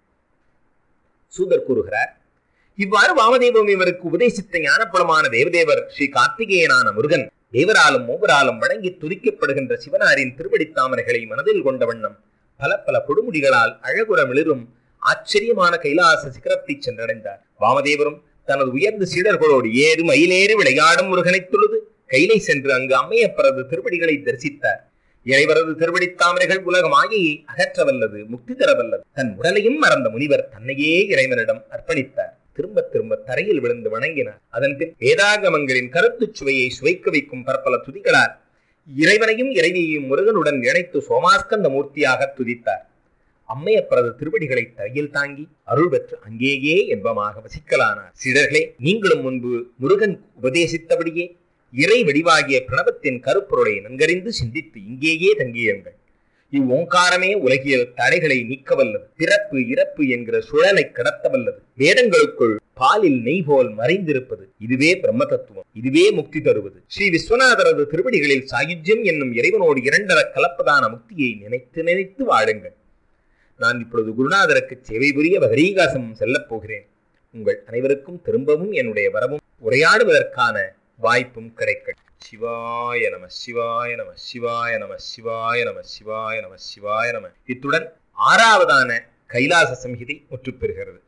சூதர் கூறுகிறார் இவ்வாறு வாமதேவம் இவருக்கு உபதேசித்த ஞானப்புலமான தேவதேவர் ஸ்ரீ கார்த்திகேயனான முருகன் தேவராலும் மூவராலும் வணங்கி துதிக்கப்படுகின்ற சிவனாரின் திருவடித் தாமரைகளை மனதில் கொண்ட வண்ணம் பல பல கொடுமுடிகளால் அழகுற மிளிரும் ஆச்சரியமான கைலாச சிகரத்தை சென்றடைந்தார் வாமதேவரும் தனது உயர்ந்த சீடர்களோடு ஏறு மயிலேறி விளையாடும் முருகனைத் தொழுது கைலை சென்று அங்கு அம்மையப்பரது திருவடிகளை தரிசித்தார் இறைவரது திருவடித் தாமரைகள் உலக மாயையை அகற்றவல்லது முக்தி தரவல்லது தன் உடலையும் மறந்த முனிவர் தன்னையே இறைவனிடம் அர்ப்பணித்தார் திரும்ப திரும்ப தரையில் விழுந்து வணங்கினார் அதன் பின் வேதாகமங்களின் கருத்துச் சுவையை சுவைக்க வைக்கும் பற்பல துதிகளால் இறைவனையும் இறைவியையும் முருகனுடன் இணைத்து சோமாஸ்கந்த மூர்த்தியாக துதித்தார் அம்மையப்பரது திருவடிகளை தரையில் தாங்கி அருள் பெற்று அங்கேயே என்பமாக வசிக்கலானார் சீடர்களே நீங்களும் முன்பு முருகன் உபதேசித்தபடியே இறை வடிவாகிய பிரணவத்தின் கருப்பொருளை நன்கறிந்து சிந்தித்து இங்கேயே தங்கியுங்கள் இவ்வோங்காரமே உலகியல் தடைகளை நீக்க வல்லது பிறப்பு இறப்பு என்கிற சுழலை கடத்த வல்லது வேதங்களுக்குள் பாலில் நெய் போல் மறைந்திருப்பது இதுவே பிரம்ம தத்துவம் இதுவே முக்தி தருவது ஸ்ரீ விஸ்வநாதரது திருவடிகளில் சாயுஜ்யம் என்னும் இறைவனோடு இரண்டர கலப்பதான முக்தியை நினைத்து நினைத்து வாழுங்கள் நான் இப்பொழுது குருநாதருக்கு சேவை புரிய வகரீகாசம் செல்லப் போகிறேன் உங்கள் அனைவருக்கும் திரும்பவும் என்னுடைய வரவும் உரையாடுவதற்கான வாய்ப்பும் கிடைக்கும் சிவாய நம சிவாய நம சிவாய நம சிவாய நம சிவாய நம சிவாய நம இத்துடன் ஆறாவதான கைலாச சம்ஹிதை முற்றுப்பெறுகிறது